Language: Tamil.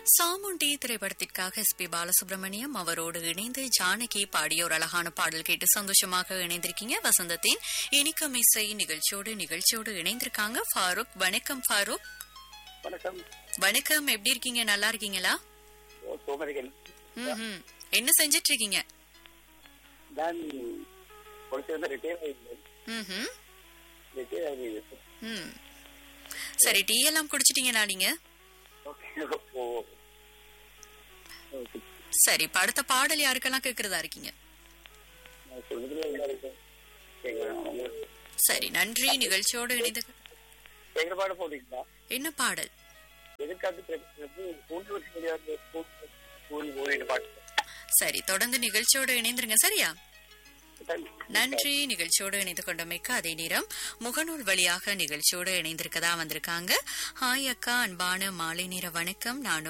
சாமுண்டி திரைப்படத்திற்காக எஸ் பி பாலசுப்ரமணியம் அவரோடு இணைந்து ஜானகி பாடிய ஒரு அழகான பாடல் கேட்டு சந்தோஷமாக இணைந்திருக்கீங்க வசந்தத்தின் இனிக்கம் இசை நிகழ்ச்சியோடு நிகழ்ச்சியோடு இணைந்திருக்காங்க ஃபாரூக் வணக்கம் ஃபாரூக் வணக்கம் வணக்கம் எப்படி இருக்கீங்க நல்லா இருக்கீங்களா ஓ, சோமரிகள் ம்ஹும். என்ன செஞ்சிட்டு இருக்கீங்க நான் கொடுத்திருந்த ரிட்டையர் ஆகியிருந்தேன் ம்ஹும். ரிட்டையர் ஆகியிருந்தேன் ம். சரி டீ எல்லாம் குடிச்சிட்டீங்களா நீங்க ஓகே ஓ ஓகே. சரி இப்ப அடுத்த பாடல் யாருக்கெல்லாம் கேக்குறதா இருக்கீங்க நான் சொல்றதுல என்ன இருக்கு கேட்குறேன் உங்களுக்கு சரி நன்றி நிகழ்ச்சியோடு இணைந்து கேட்குற பாடு போட்டீங்களா என்ன பாடல் எதிர்காலத்து பிரச்சனை மூன்று வருஷம் முடியாது ஸ்கூல் ஓடிட்டு பாட்டு சரி தொடர்ந்து நிகழ்ச்சியோடு இணைந்துருங்க சரியா தேங்க்யூ. நன்றி நிகழ்ச்சியோடு இணைந்து கொண்டமைக்கு அதே நேரம் முகநூல் வழியாக நிகழ்ச்சியோடு இணைந்திருக்கதா வந்திருக்காங்க ஹாய் அக்கா அன்பான மாலை நேர வணக்கம் நான்